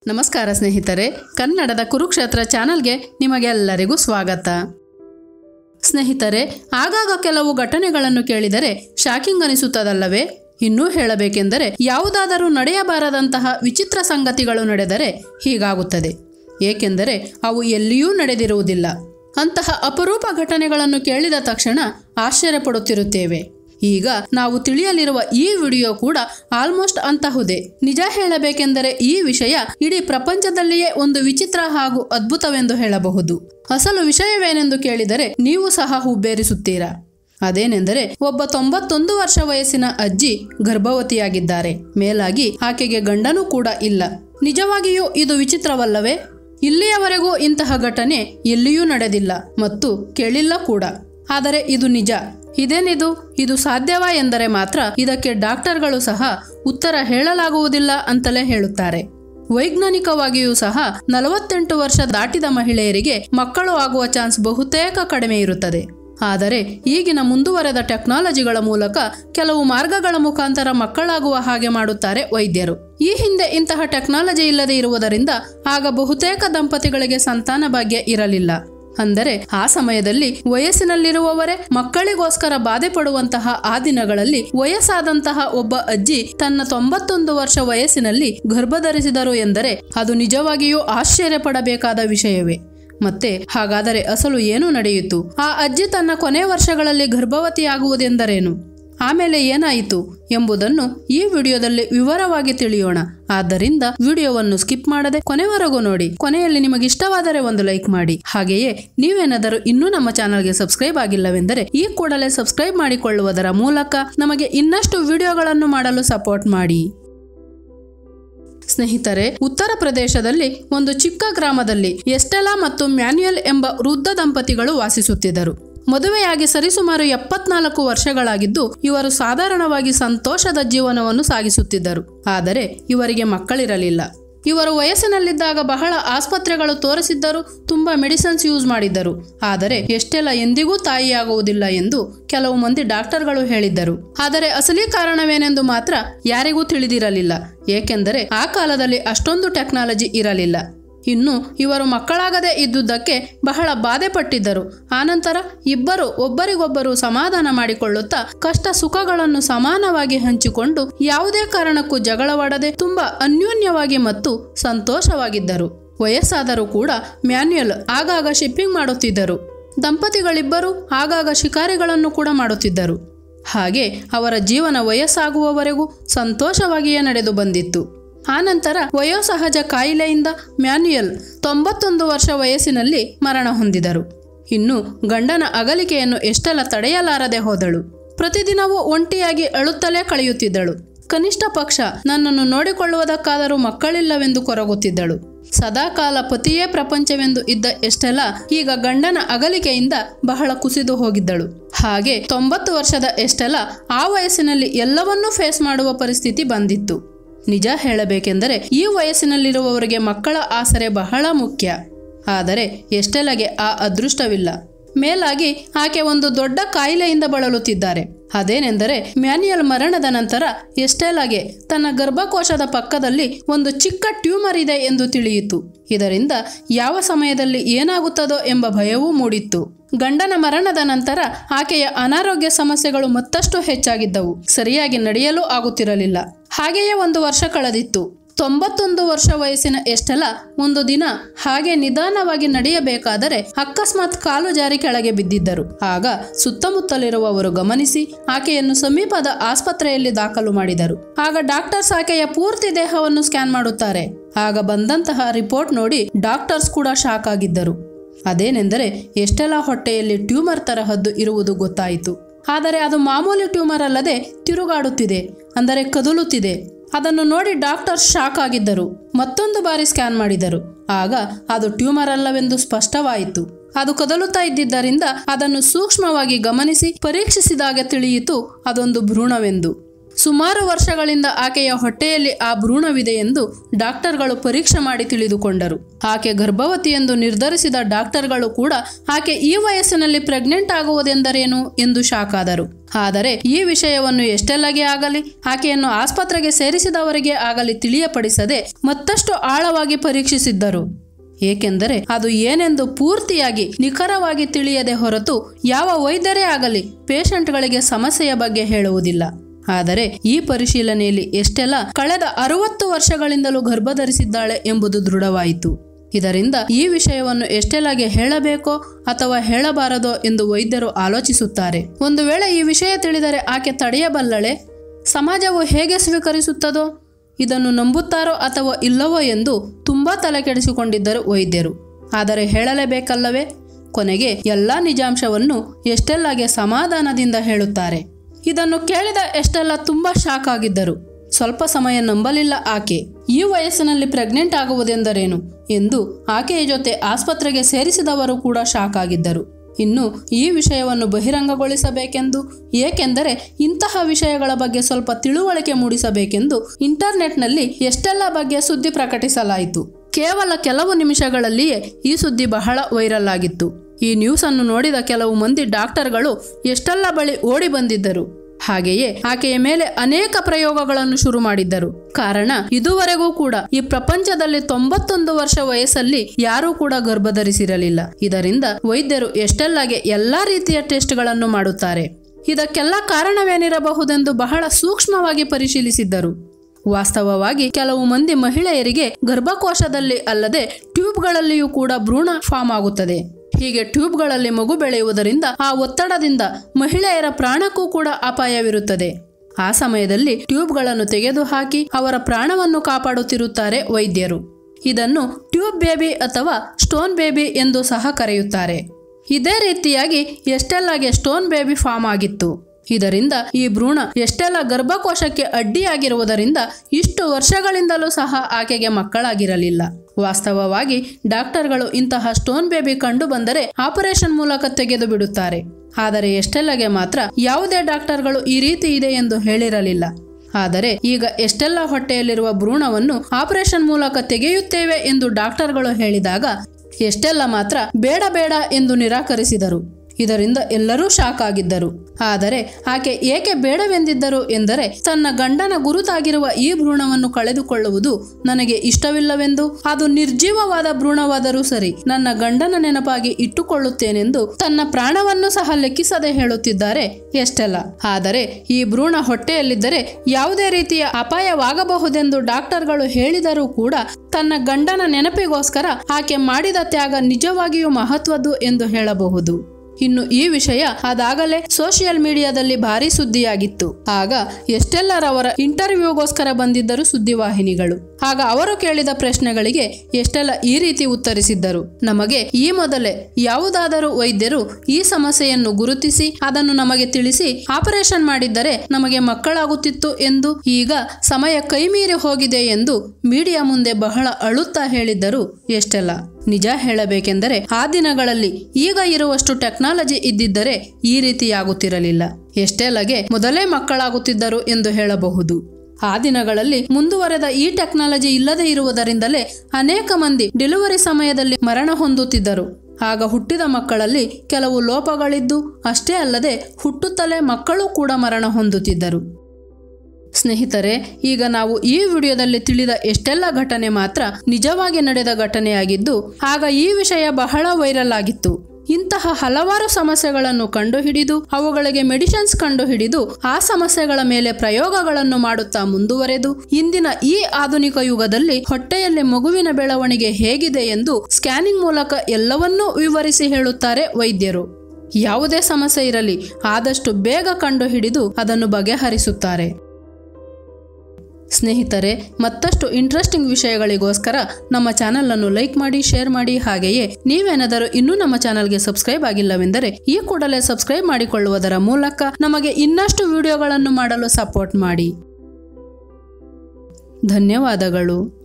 ನಮಸ್ಕಾರ ಸ್ನೇಹಿತರೆ ಕನ್ನಡದ ಕುರುಕ್ಷೇತ್ರ ಚಾನಲ್ಗೆ ನಿಮಗೆಲ್ಲರಿಗೂ ಸ್ವಾಗತ ಸ್ನೇಹಿತರೆ ಆಗಾಗ ಕೆಲವು ಘಟನೆಗಳನ್ನು ಕೇಳಿದರೆ ಶಾಕಿಂಗ್ ಅನಿಸುತ್ತದಲ್ಲವೇ ಇನ್ನೂ ಹೇಳಬೇಕೆಂದರೆ ಯಾವುದಾದರೂ ನಡೆಯಬಾರದಂತಹ ವಿಚಿತ್ರ ಸಂಗತಿಗಳು ನಡೆದರೆ ಹೀಗಾಗುತ್ತದೆ ಏಕೆಂದರೆ ಅವು ಎಲ್ಲಿಯೂ ನಡೆದಿರುವುದಿಲ್ಲ ಅಂತಹ ಅಪರೂಪ ಘಟನೆಗಳನ್ನು ಕೇಳಿದ ತಕ್ಷಣ ಆಶ್ಚರ್ಯಪಡುತ್ತಿರುತ್ತೇವೆ ಈಗ ನಾವು ತಿಳಿಯಲಿರುವ ಈ ವಿಡಿಯೋ ಕೂಡ ಆಲ್ಮೋಸ್ಟ್ ಅಂತಹುದೇ ನಿಜ ಹೇಳಬೇಕೆಂದರೆ ಈ ವಿಷಯ ಇಡೀ ಪ್ರಪಂಚದಲ್ಲಿಯೇ ಒಂದು ವಿಚಿತ್ರ ಹಾಗೂ ಅದ್ಭುತವೆಂದು ಹೇಳಬಹುದು ಅಸಲು ವಿಷಯವೇನೆಂದು ಕೇಳಿದರೆ ನೀವು ಸಹ ಹುಬ್ಬೇರಿಸುತ್ತೀರಾ ಅದೇನೆಂದರೆ ಒಬ್ಬ ತೊಂಬತ್ತೊಂದು ವರ್ಷ ವಯಸ್ಸಿನ ಅಜ್ಜಿ ಗರ್ಭವತಿಯಾಗಿದ್ದಾರೆ ಮೇಲಾಗಿ ಆಕೆಗೆ ಗಂಡನೂ ಕೂಡ ಇಲ್ಲ ನಿಜವಾಗಿಯೂ ಇದು ವಿಚಿತ್ರವಲ್ಲವೇ ಇಲ್ಲಿಯವರೆಗೂ ಇಂತಹ ಘಟನೆ ಎಲ್ಲಿಯೂ ನಡೆದಿಲ್ಲ ಮತ್ತು ಕೇಳಿಲ್ಲ ಕೂಡ ಆದರೆ ಇದು ನಿಜ ಇದೇನಿದು ಇದು ಸಾಧ್ಯವಾ ಎಂದರೆ ಮಾತ್ರ ಇದಕ್ಕೆ ಡಾಕ್ಟರ್ಗಳು ಸಹ ಉತ್ತರ ಹೇಳಲಾಗುವುದಿಲ್ಲ ಅಂತಲೇ ಹೇಳುತ್ತಾರೆ ವೈಜ್ಞಾನಿಕವಾಗಿಯೂ ಸಹ ನಲವತ್ತೆಂಟು ವರ್ಷ ದಾಟಿದ ಮಹಿಳೆಯರಿಗೆ ಮಕ್ಕಳು ಆಗುವ ಚಾನ್ಸ್ ಬಹುತೇಕ ಕಡಿಮೆ ಇರುತ್ತದೆ ಆದರೆ ಈಗಿನ ಮುಂದುವರೆದ ಟೆಕ್ನಾಲಜಿಗಳ ಮೂಲಕ ಕೆಲವು ಮಾರ್ಗಗಳ ಮುಖಾಂತರ ಮಕ್ಕಳಾಗುವ ಹಾಗೆ ಮಾಡುತ್ತಾರೆ ವೈದ್ಯರು ಈ ಹಿಂದೆ ಇಂತಹ ಟೆಕ್ನಾಲಜಿ ಇಲ್ಲದೆ ಇರುವುದರಿಂದ ಆಗ ಬಹುತೇಕ ದಂಪತಿಗಳಿಗೆ ಸಂತಾನ ಭಾಗ್ಯ ಇರಲಿಲ್ಲ ಅಂದರೆ ಆ ಸಮಯದಲ್ಲಿ ವಯಸ್ಸಿನಲ್ಲಿರುವವರೇ ಮಕ್ಕಳಿಗೋಸ್ಕರ ಬಾಧೆ ಪಡುವಂತಹ ಆ ದಿನಗಳಲ್ಲಿ ವಯಸ್ಸಾದಂತಹ ಒಬ್ಬ ಅಜ್ಜಿ ತನ್ನ ತೊಂಬತ್ತೊಂದು ವರ್ಷ ವಯಸ್ಸಿನಲ್ಲಿ ಗರ್ಭಧರಿಸಿದರು ಎಂದರೆ ಅದು ನಿಜವಾಗಿಯೂ ಆಶ್ಚರ್ಯ ಪಡಬೇಕಾದ ವಿಷಯವೇ ಮತ್ತೆ ಹಾಗಾದರೆ ಅಸಲು ಏನು ನಡೆಯಿತು ಆ ಅಜ್ಜಿ ತನ್ನ ಕೊನೆ ವರ್ಷಗಳಲ್ಲಿ ಗರ್ಭವತಿಯಾಗುವುದೆಂದರೇನು ಆಮೇಲೆ ಏನಾಯಿತು ಎಂಬುದನ್ನು ಈ ವಿಡಿಯೋದಲ್ಲಿ ವಿವರವಾಗಿ ತಿಳಿಯೋಣ ಆದ್ದರಿಂದ ವಿಡಿಯೋವನ್ನು ಸ್ಕಿಪ್ ಮಾಡದೆ ಕೊನೆವರೆಗೂ ನೋಡಿ ಕೊನೆಯಲ್ಲಿ ನಿಮಗೆ ಇಷ್ಟವಾದರೆ ಒಂದು ಲೈಕ್ ಮಾಡಿ ಹಾಗೆಯೇ ನೀವೇನಾದರೂ ಇನ್ನೂ ನಮ್ಮ ಚಾನಲ್ಗೆ ಸಬ್ಸ್ಕ್ರೈಬ್ ಆಗಿಲ್ಲವೆಂದರೆ ಈ ಕೂಡಲೇ ಸಬ್ಸ್ಕ್ರೈಬ್ ಮಾಡಿಕೊಳ್ಳುವುದರ ಮೂಲಕ ನಮಗೆ ಇನ್ನಷ್ಟು ವಿಡಿಯೋಗಳನ್ನು ಮಾಡಲು ಸಪೋರ್ಟ್ ಮಾಡಿ ಸ್ನೇಹಿತರೆ ಉತ್ತರ ಪ್ರದೇಶದಲ್ಲಿ ಒಂದು ಚಿಕ್ಕ ಗ್ರಾಮದಲ್ಲಿ ಎಸ್ಟೆಲಾ ಮತ್ತು ಮ್ಯಾನ್ಯುಯಲ್ ಎಂಬ ವೃದ್ಧ ದಂಪತಿಗಳು ವಾಸಿಸುತ್ತಿದ್ದರು ಮದುವೆಯಾಗಿ ಸರಿಸುಮಾರು ಎಪ್ಪತ್ನಾಲ್ಕು ವರ್ಷಗಳಾಗಿದ್ದು ಇವರು ಸಾಧಾರಣವಾಗಿ ಸಂತೋಷದ ಜೀವನವನ್ನು ಸಾಗಿಸುತ್ತಿದ್ದರು ಆದರೆ ಇವರಿಗೆ ಮಕ್ಕಳಿರಲಿಲ್ಲ ಇವರು ವಯಸ್ಸಿನಲ್ಲಿದ್ದಾಗ ಬಹಳ ಆಸ್ಪತ್ರೆಗಳು ತೋರಿಸಿದ್ದರು ತುಂಬಾ ಮೆಡಿಸಿನ್ಸ್ ಯೂಸ್ ಮಾಡಿದ್ದರು ಆದರೆ ಎಷ್ಟೆಲ್ಲ ಎಂದಿಗೂ ತಾಯಿಯಾಗುವುದಿಲ್ಲ ಎಂದು ಕೆಲವು ಮಂದಿ ಡಾಕ್ಟರ್ಗಳು ಹೇಳಿದ್ದರು ಆದರೆ ಅಸಲಿ ಕಾರಣವೇನೆಂದು ಮಾತ್ರ ಯಾರಿಗೂ ತಿಳಿದಿರಲಿಲ್ಲ ಏಕೆಂದರೆ ಆ ಕಾಲದಲ್ಲಿ ಅಷ್ಟೊಂದು ಟೆಕ್ನಾಲಜಿ ಇರಲಿಲ್ಲ ಇನ್ನು ಇವರು ಮಕ್ಕಳಾಗದೇ ಇದ್ದುದಕ್ಕೆ ಬಹಳ ಬಾಧೆ ಪಟ್ಟಿದ್ದರು ಆನಂತರ ಇಬ್ಬರು ಒಬ್ಬರಿಗೊಬ್ಬರು ಸಮಾಧಾನ ಮಾಡಿಕೊಳ್ಳುತ್ತಾ ಕಷ್ಟ ಸುಖಗಳನ್ನು ಸಮಾನವಾಗಿ ಹಂಚಿಕೊಂಡು ಯಾವುದೇ ಕಾರಣಕ್ಕೂ ಜಗಳವಾಡದೆ ತುಂಬಾ ಅನ್ಯೋನ್ಯವಾಗಿ ಮತ್ತು ಸಂತೋಷವಾಗಿದ್ದರು ವಯಸ್ಸಾದರೂ ಕೂಡ ಮ್ಯಾನ್ಯುಯಲ್ ಆಗಾಗ ಶಿಪ್ಪಿಂಗ್ ಮಾಡುತ್ತಿದ್ದರು ದಂಪತಿಗಳಿಬ್ಬರು ಆಗಾಗ ಶಿಕಾರಿಗಳನ್ನು ಕೂಡ ಮಾಡುತ್ತಿದ್ದರು ಹಾಗೆ ಅವರ ಜೀವನ ವಯಸ್ಸಾಗುವವರೆಗೂ ಸಂತೋಷವಾಗಿಯೇ ನಡೆದು ಬಂದಿತ್ತು ಆನಂತರ ವಯೋಸಹಜ ಕಾಯಿಲೆಯಿಂದ ಮ್ಯಾನ್ಯುಯಲ್ ತೊಂಬತ್ತೊಂದು ವರ್ಷ ವಯಸ್ಸಿನಲ್ಲಿ ಮರಣ ಹೊಂದಿದರು ಇನ್ನು ಗಂಡನ ಅಗಲಿಕೆಯನ್ನು ಎಷ್ಟೆಲ್ಲ ತಡೆಯಲಾರದೆ ಹೋದಳು ಪ್ರತಿದಿನವೂ ಒಂಟಿಯಾಗಿ ಅಳುತ್ತಲೇ ಕಳೆಯುತ್ತಿದ್ದಳು ಕನಿಷ್ಠ ಪಕ್ಷ ನನ್ನನ್ನು ನೋಡಿಕೊಳ್ಳುವುದಕ್ಕಾದರೂ ಮಕ್ಕಳಿಲ್ಲವೆಂದು ಕೊರಗುತ್ತಿದ್ದಳು ಸದಾಕಾಲ ಪತಿಯೇ ಪ್ರಪಂಚವೆಂದು ಇದ್ದ ಎಷ್ಟೆಲ್ಲ ಈಗ ಗಂಡನ ಅಗಲಿಕೆಯಿಂದ ಬಹಳ ಕುಸಿದು ಹೋಗಿದ್ದಳು ಹಾಗೆ ತೊಂಬತ್ತು ವರ್ಷದ ಎಷ್ಟೆಲ್ಲ ಆ ವಯಸ್ಸಿನಲ್ಲಿ ಎಲ್ಲವನ್ನೂ ಫೇಸ್ ಮಾಡುವ ಪರಿಸ್ಥಿತಿ ಬಂದಿತ್ತು ನಿಜ ಹೇಳಬೇಕೆಂದರೆ ಈ ವಯಸ್ಸಿನಲ್ಲಿರುವವರಿಗೆ ಮಕ್ಕಳ ಆಸರೆ ಬಹಳ ಮುಖ್ಯ ಆದರೆ ಎಷ್ಟೆಲಗೆ ಆ ಅದೃಷ್ಟವಿಲ್ಲ ಮೇಲಾಗಿ ಆಕೆ ಒಂದು ದೊಡ್ಡ ಕಾಯಿಲೆಯಿಂದ ಬಳಲುತ್ತಿದ್ದಾರೆ ಅದೇನೆಂದರೆ ಮ್ಯಾನ್ಯುಯಲ್ ಮರಣದ ನಂತರ ಎಷ್ಟೆಲಾಗೆ ತನ್ನ ಗರ್ಭಕೋಶದ ಪಕ್ಕದಲ್ಲಿ ಒಂದು ಚಿಕ್ಕ ಟ್ಯೂಮರ್ ಇದೆ ಎಂದು ತಿಳಿಯಿತು ಇದರಿಂದ ಯಾವ ಸಮಯದಲ್ಲಿ ಏನಾಗುತ್ತದೋ ಎಂಬ ಭಯವೂ ಮೂಡಿತ್ತು ಗಂಡನ ಮರಣದ ನಂತರ ಆಕೆಯ ಅನಾರೋಗ್ಯ ಸಮಸ್ಯೆಗಳು ಮತ್ತಷ್ಟು ಹೆಚ್ಚಾಗಿದ್ದವು ಸರಿಯಾಗಿ ನಡೆಯಲು ಆಗುತ್ತಿರಲಿಲ್ಲ ಹಾಗೆಯೇ ಒಂದು ವರ್ಷ ಕಳೆದಿತ್ತು ತೊಂಬತ್ತೊಂದು ವರ್ಷ ವಯಸ್ಸಿನ ಎಷ್ಟೆಲ್ಲ ಒಂದು ದಿನ ಹಾಗೆ ನಿಧಾನವಾಗಿ ನಡೆಯಬೇಕಾದರೆ ಅಕಸ್ಮಾತ್ ಕಾಲು ಜಾರಿ ಕೆಳಗೆ ಬಿದ್ದಿದ್ದರು ಆಗ ಸುತ್ತಮುತ್ತಲಿರುವವರು ಗಮನಿಸಿ ಆಕೆಯನ್ನು ಸಮೀಪದ ಆಸ್ಪತ್ರೆಯಲ್ಲಿ ದಾಖಲು ಮಾಡಿದರು ಆಗ ಡಾಕ್ಟರ್ಸ್ ಆಕೆಯ ಪೂರ್ತಿ ದೇಹವನ್ನು ಸ್ಕ್ಯಾನ್ ಮಾಡುತ್ತಾರೆ ಆಗ ಬಂದಂತಹ ರಿಪೋರ್ಟ್ ನೋಡಿ ಡಾಕ್ಟರ್ಸ್ ಕೂಡ ಶಾಕ್ ಆಗಿದ್ದರು ಅದೇನೆಂದರೆ ಎಷ್ಟೆಲ್ಲ ಹೊಟ್ಟೆಯಲ್ಲಿ ಟ್ಯೂಮರ್ ತರಹದ್ದು ಇರುವುದು ಗೊತ್ತಾಯಿತು ಆದರೆ ಅದು ಮಾಮೂಲಿ ಟ್ಯೂಮರ್ ಅಲ್ಲದೆ ತಿರುಗಾಡುತ್ತಿದೆ ಅಂದರೆ ಕದಲುತ್ತಿದೆ ಅದನ್ನು ನೋಡಿ ಡಾಕ್ಟರ್ ಶಾಕ್ ಆಗಿದ್ದರು ಮತ್ತೊಂದು ಬಾರಿ ಸ್ಕ್ಯಾನ್ ಮಾಡಿದರು ಆಗ ಅದು ಟ್ಯೂಮರ್ ಅಲ್ಲವೆಂದು ಸ್ಪಷ್ಟವಾಯಿತು ಅದು ಕದಲುತ್ತಾ ಇದ್ದಿದ್ದರಿಂದ ಅದನ್ನು ಸೂಕ್ಷ್ಮವಾಗಿ ಗಮನಿಸಿ ಪರೀಕ್ಷಿಸಿದಾಗ ತಿಳಿಯಿತು ಅದೊಂದು ಭ್ರೂಣವೆಂದು ಸುಮಾರು ವರ್ಷಗಳಿಂದ ಆಕೆಯ ಹೊಟ್ಟೆಯಲ್ಲಿ ಆ ಭ್ರೂಣವಿದೆ ಎಂದು ಡಾಕ್ಟರ್ಗಳು ಪರೀಕ್ಷೆ ಮಾಡಿ ತಿಳಿದುಕೊಂಡರು ಆಕೆ ಗರ್ಭವತಿ ಎಂದು ನಿರ್ಧರಿಸಿದ ಡಾಕ್ಟರ್ಗಳು ಕೂಡ ಆಕೆ ಈ ವಯಸ್ಸಿನಲ್ಲಿ ಪ್ರೆಗ್ನೆಂಟ್ ಆಗುವುದೆಂದರೇನು ಎಂದು ಶಾಕ್ ಆದರು ಆದರೆ ಈ ವಿಷಯವನ್ನು ಎಷ್ಟೆಲ್ಲಗೆ ಆಗಲಿ ಆಕೆಯನ್ನು ಆಸ್ಪತ್ರೆಗೆ ಸೇರಿಸಿದವರಿಗೆ ಆಗಲಿ ತಿಳಿಯಪಡಿಸದೆ ಮತ್ತಷ್ಟು ಆಳವಾಗಿ ಪರೀಕ್ಷಿಸಿದ್ದರು ಏಕೆಂದರೆ ಅದು ಏನೆಂದು ಪೂರ್ತಿಯಾಗಿ ನಿಖರವಾಗಿ ತಿಳಿಯದೆ ಹೊರತು ಯಾವ ವೈದ್ಯರೇ ಆಗಲಿ ಪೇಷಂಟ್ಗಳಿಗೆ ಸಮಸ್ಯೆಯ ಬಗ್ಗೆ ಹೇಳುವುದಿಲ್ಲ ಆದರೆ ಈ ಪರಿಶೀಲನೆಯಲ್ಲಿ ಎಷ್ಟೆಲ್ಲ ಕಳೆದ ಅರವತ್ತು ವರ್ಷಗಳಿಂದಲೂ ಗರ್ಭಧರಿಸಿದ್ದಾಳೆ ಎಂಬುದು ದೃಢವಾಯಿತು ಇದರಿಂದ ಈ ವಿಷಯವನ್ನು ಎಷ್ಟೆಲ್ಲಾಗೆ ಹೇಳಬೇಕೋ ಅಥವಾ ಹೇಳಬಾರದೋ ಎಂದು ವೈದ್ಯರು ಆಲೋಚಿಸುತ್ತಾರೆ ಒಂದು ವೇಳೆ ಈ ವಿಷಯ ತಿಳಿದರೆ ಆಕೆ ತಡೆಯಬಲ್ಲಳೆ ಸಮಾಜವು ಹೇಗೆ ಸ್ವೀಕರಿಸುತ್ತದೋ ಇದನ್ನು ನಂಬುತ್ತಾರೋ ಅಥವಾ ಇಲ್ಲವೋ ಎಂದು ತುಂಬಾ ತಲೆಕೆಡಿಸಿಕೊಂಡಿದ್ದರು ವೈದ್ಯರು ಆದರೆ ಹೇಳಲೇಬೇಕಲ್ಲವೇ ಕೊನೆಗೆ ಎಲ್ಲ ನಿಜಾಂಶವನ್ನು ಎಷ್ಟೆಲ್ಲಾಗೆ ಸಮಾಧಾನದಿಂದ ಹೇಳುತ್ತಾರೆ ಇದನ್ನು ಕೇಳಿದ ಎಷ್ಟೆಲ್ಲ ತುಂಬಾ ಶಾಕ್ ಆಗಿದ್ದರು ಸ್ವಲ್ಪ ಸಮಯ ನಂಬಲಿಲ್ಲ ಆಕೆ ಈ ವಯಸ್ಸಿನಲ್ಲಿ ಪ್ರೆಗ್ನೆಂಟ್ ಆಗುವುದೆಂದರೇನು ಎಂದು ಆಕೆಯ ಜೊತೆ ಆಸ್ಪತ್ರೆಗೆ ಸೇರಿಸಿದವರು ಕೂಡ ಶಾಕ್ ಆಗಿದ್ದರು ಇನ್ನು ಈ ವಿಷಯವನ್ನು ಬಹಿರಂಗಗೊಳಿಸಬೇಕೆಂದು ಏಕೆಂದರೆ ಇಂತಹ ವಿಷಯಗಳ ಬಗ್ಗೆ ಸ್ವಲ್ಪ ತಿಳುವಳಿಕೆ ಮೂಡಿಸಬೇಕೆಂದು ಇಂಟರ್ನೆಟ್ನಲ್ಲಿ ಎಷ್ಟೆಲ್ಲ ಬಗ್ಗೆ ಸುದ್ದಿ ಪ್ರಕಟಿಸಲಾಯಿತು ಕೇವಲ ಕೆಲವು ನಿಮಿಷಗಳಲ್ಲಿಯೇ ಈ ಸುದ್ದಿ ಬಹಳ ವೈರಲ್ ಆಗಿತ್ತು ಈ ನ್ಯೂಸ್ ಅನ್ನು ನೋಡಿದ ಕೆಲವು ಮಂದಿ ಡಾಕ್ಟರ್ಗಳು ಎಷ್ಟೆಲ್ಲ ಬಳಿ ಓಡಿ ಬಂದಿದ್ದರು ಹಾಗೆಯೇ ಆಕೆಯ ಮೇಲೆ ಅನೇಕ ಪ್ರಯೋಗಗಳನ್ನು ಶುರು ಮಾಡಿದ್ದರು ಕಾರಣ ಇದುವರೆಗೂ ಕೂಡ ಈ ಪ್ರಪಂಚದಲ್ಲಿ ತೊಂಬತ್ತೊಂದು ವರ್ಷ ವಯಸ್ಸಲ್ಲಿ ಯಾರೂ ಕೂಡ ಗರ್ಭಧರಿಸಿರಲಿಲ್ಲ ಇದರಿಂದ ವೈದ್ಯರು ಎಷ್ಟೆಲ್ಲಾಗೆ ಎಲ್ಲಾ ರೀತಿಯ ಟೆಸ್ಟ್ಗಳನ್ನು ಮಾಡುತ್ತಾರೆ ಇದಕ್ಕೆಲ್ಲ ಕಾರಣವೇನಿರಬಹುದೆಂದು ಬಹಳ ಸೂಕ್ಷ್ಮವಾಗಿ ಪರಿಶೀಲಿಸಿದ್ದರು ವಾಸ್ತವವಾಗಿ ಕೆಲವು ಮಂದಿ ಮಹಿಳೆಯರಿಗೆ ಗರ್ಭಕೋಶದಲ್ಲಿ ಅಲ್ಲದೆ ಟ್ಯೂಬ್ಗಳಲ್ಲಿಯೂ ಕೂಡ ಭ್ರೂಣ ಫಾರ್ಮ್ ಆಗುತ್ತದೆ ಹೀಗೆ ಟ್ಯೂಬ್ಗಳಲ್ಲಿ ಮಗು ಬೆಳೆಯುವುದರಿಂದ ಆ ಒತ್ತಡದಿಂದ ಮಹಿಳೆಯರ ಪ್ರಾಣಕ್ಕೂ ಕೂಡ ಅಪಾಯವಿರುತ್ತದೆ ಆ ಸಮಯದಲ್ಲಿ ಟ್ಯೂಬ್ಗಳನ್ನು ತೆಗೆದುಹಾಕಿ ಅವರ ಪ್ರಾಣವನ್ನು ಕಾಪಾಡುತ್ತಿರುತ್ತಾರೆ ವೈದ್ಯರು ಇದನ್ನು ಟ್ಯೂಬ್ ಬೇಬಿ ಅಥವಾ ಸ್ಟೋನ್ ಬೇಬಿ ಎಂದು ಸಹ ಕರೆಯುತ್ತಾರೆ ಇದೇ ರೀತಿಯಾಗಿ ಎಷ್ಟೆಲ್ಲಾಗೆ ಸ್ಟೋನ್ ಬೇಬಿ ಫಾರ್ಮ್ ಆಗಿತ್ತು ಇದರಿಂದ ಈ ಭ್ರೂಣ ಎಷ್ಟೆಲ್ಲ ಗರ್ಭಕೋಶಕ್ಕೆ ಅಡ್ಡಿಯಾಗಿರುವುದರಿಂದ ಇಷ್ಟು ವರ್ಷಗಳಿಂದಲೂ ಸಹ ಆಕೆಗೆ ಮಕ್ಕಳಾಗಿರಲಿಲ್ಲ ವಾಸ್ತವವಾಗಿ ಡಾಕ್ಟರ್ಗಳು ಇಂತಹ ಸ್ಟೋನ್ ಬೇಬಿ ಕಂಡು ಬಂದರೆ ಆಪರೇಷನ್ ಮೂಲಕ ತೆಗೆದು ಬಿಡುತ್ತಾರೆ ಆದರೆ ಎಷ್ಟೆಲ್ಲಗೆ ಮಾತ್ರ ಯಾವುದೇ ಡಾಕ್ಟರ್ಗಳು ಈ ರೀತಿ ಇದೆ ಎಂದು ಹೇಳಿರಲಿಲ್ಲ ಆದರೆ ಈಗ ಎಷ್ಟೆಲ್ಲ ಹೊಟ್ಟೆಯಲ್ಲಿರುವ ಭ್ರೂಣವನ್ನು ಆಪರೇಷನ್ ಮೂಲಕ ತೆಗೆಯುತ್ತೇವೆ ಎಂದು ಡಾಕ್ಟರ್ಗಳು ಹೇಳಿದಾಗ ಎಷ್ಟೆಲ್ಲ ಮಾತ್ರ ಬೇಡ ಬೇಡ ಎಂದು ನಿರಾಕರಿಸಿದರು ಇದರಿಂದ ಎಲ್ಲರೂ ಶಾಕ್ ಆಗಿದ್ದರು ಆದರೆ ಆಕೆ ಏಕೆ ಬೇಡವೆಂದಿದ್ದರು ಎಂದರೆ ತನ್ನ ಗಂಡನ ಗುರುತಾಗಿರುವ ಈ ಭ್ರೂಣವನ್ನು ಕಳೆದುಕೊಳ್ಳುವುದು ನನಗೆ ಇಷ್ಟವಿಲ್ಲವೆಂದು ಅದು ನಿರ್ಜೀವವಾದ ಭ್ರೂಣವಾದರೂ ಸರಿ ನನ್ನ ಗಂಡನ ನೆನಪಾಗಿ ಇಟ್ಟುಕೊಳ್ಳುತ್ತೇನೆಂದು ತನ್ನ ಪ್ರಾಣವನ್ನು ಸಹ ಲೆಕ್ಕಿಸದೆ ಹೇಳುತ್ತಿದ್ದಾರೆ ಎಷ್ಟೆಲ್ಲ ಆದರೆ ಈ ಭ್ರೂಣ ಹೊಟ್ಟೆಯಲ್ಲಿದ್ದರೆ ಯಾವುದೇ ರೀತಿಯ ಅಪಾಯವಾಗಬಹುದೆಂದು ಡಾಕ್ಟರ್ಗಳು ಹೇಳಿದರೂ ಕೂಡ ತನ್ನ ಗಂಡನ ನೆನಪಿಗೋಸ್ಕರ ಆಕೆ ಮಾಡಿದ ತ್ಯಾಗ ನಿಜವಾಗಿಯೂ ಮಹತ್ವದ್ದು ಎಂದು ಹೇಳಬಹುದು ಇನ್ನು ಈ ವಿಷಯ ಅದಾಗಲೇ ಸೋಷಿಯಲ್ ಮೀಡಿಯಾದಲ್ಲಿ ಭಾರಿ ಸುದ್ದಿಯಾಗಿತ್ತು ಆಗ ಎಷ್ಟೆಲ್ಲರವರ ಇಂಟರ್ವ್ಯೂಗೋಸ್ಕರ ಬಂದಿದ್ದರು ಸುದ್ದಿವಾಹಿನಿಗಳು ಆಗ ಅವರು ಕೇಳಿದ ಪ್ರಶ್ನೆಗಳಿಗೆ ಎಷ್ಟೆಲ್ಲ ಈ ರೀತಿ ಉತ್ತರಿಸಿದ್ದರು ನಮಗೆ ಈ ಮೊದಲೇ ಯಾವುದಾದರೂ ವೈದ್ಯರು ಈ ಸಮಸ್ಯೆಯನ್ನು ಗುರುತಿಸಿ ಅದನ್ನು ನಮಗೆ ತಿಳಿಸಿ ಆಪರೇಷನ್ ಮಾಡಿದ್ದರೆ ನಮಗೆ ಮಕ್ಕಳಾಗುತ್ತಿತ್ತು ಎಂದು ಈಗ ಸಮಯ ಕೈಮೀರಿ ಹೋಗಿದೆ ಎಂದು ಮೀಡಿಯಾ ಮುಂದೆ ಬಹಳ ಅಳುತ್ತಾ ಹೇಳಿದ್ದರು ಎಷ್ಟೆಲ್ಲ ನಿಜ ಹೇಳಬೇಕೆಂದರೆ ಆ ದಿನಗಳಲ್ಲಿ ಈಗ ಇರುವಷ್ಟು ಟೆಕ್ನಾಲಜಿ ಇದ್ದಿದ್ದರೆ ಈ ರೀತಿಯಾಗುತ್ತಿರಲಿಲ್ಲ ಎಷ್ಟೆಲ್ಲಗೆ ಮೊದಲೇ ಮಕ್ಕಳಾಗುತ್ತಿದ್ದರು ಎಂದು ಹೇಳಬಹುದು ಆ ದಿನಗಳಲ್ಲಿ ಮುಂದುವರೆದ ಈ ಟೆಕ್ನಾಲಜಿ ಇಲ್ಲದೆ ಇರುವುದರಿಂದಲೇ ಅನೇಕ ಮಂದಿ ಡೆಲಿವರಿ ಸಮಯದಲ್ಲಿ ಮರಣ ಹೊಂದುತ್ತಿದ್ದರು ಆಗ ಹುಟ್ಟಿದ ಮಕ್ಕಳಲ್ಲಿ ಕೆಲವು ಲೋಪಗಳಿದ್ದು ಅಷ್ಟೇ ಅಲ್ಲದೆ ಹುಟ್ಟುತ್ತಲೇ ಮಕ್ಕಳು ಕೂಡ ಮರಣ ಹೊಂದುತ್ತಿದ್ದರು ಸ್ನೇಹಿತರೆ ಈಗ ನಾವು ಈ ವಿಡಿಯೋದಲ್ಲಿ ತಿಳಿದ ಎಷ್ಟೆಲ್ಲ ಘಟನೆ ಮಾತ್ರ ನಿಜವಾಗಿ ನಡೆದ ಘಟನೆಯಾಗಿದ್ದು ಆಗ ಈ ವಿಷಯ ಬಹಳ ವೈರಲ್ ಆಗಿತ್ತು ಇಂತಹ ಹಲವಾರು ಸಮಸ್ಯೆಗಳನ್ನು ಕಂಡುಹಿಡಿದು ಅವುಗಳಿಗೆ ಮೆಡಿಸಿನ್ಸ್ ಕಂಡುಹಿಡಿದು ಆ ಸಮಸ್ಯೆಗಳ ಮೇಲೆ ಪ್ರಯೋಗಗಳನ್ನು ಮಾಡುತ್ತಾ ಮುಂದುವರೆದು ಇಂದಿನ ಈ ಆಧುನಿಕ ಯುಗದಲ್ಲಿ ಹೊಟ್ಟೆಯಲ್ಲಿ ಮಗುವಿನ ಬೆಳವಣಿಗೆ ಹೇಗಿದೆ ಎಂದು ಸ್ಕ್ಯಾನಿಂಗ್ ಮೂಲಕ ಎಲ್ಲವನ್ನೂ ವಿವರಿಸಿ ಹೇಳುತ್ತಾರೆ ವೈದ್ಯರು ಯಾವುದೇ ಸಮಸ್ಯೆ ಇರಲಿ ಆದಷ್ಟು ಬೇಗ ಕಂಡುಹಿಡಿದು ಅದನ್ನು ಬಗೆಹರಿಸುತ್ತಾರೆ ಸ್ನೇಹಿತರೆ ಮತ್ತಷ್ಟು ಇಂಟ್ರೆಸ್ಟಿಂಗ್ ವಿಷಯಗಳಿಗೋಸ್ಕರ ನಮ್ಮ ಚಾನಲನ್ನು ಲೈಕ್ ಮಾಡಿ ಶೇರ್ ಮಾಡಿ ಹಾಗೆಯೇ ನೀವೇನಾದರೂ ಇನ್ನೂ ನಮ್ಮ ಚಾನಲ್ಗೆ ಸಬ್ಸ್ಕ್ರೈಬ್ ಆಗಿಲ್ಲವೆಂದರೆ ಈ ಕೂಡಲೇ ಸಬ್ಸ್ಕ್ರೈಬ್ ಮಾಡಿಕೊಳ್ಳುವುದರ ಮೂಲಕ ನಮಗೆ ಇನ್ನಷ್ಟು ವಿಡಿಯೋಗಳನ್ನು ಮಾಡಲು ಸಪೋರ್ಟ್ ಮಾಡಿ ಧನ್ಯವಾದಗಳು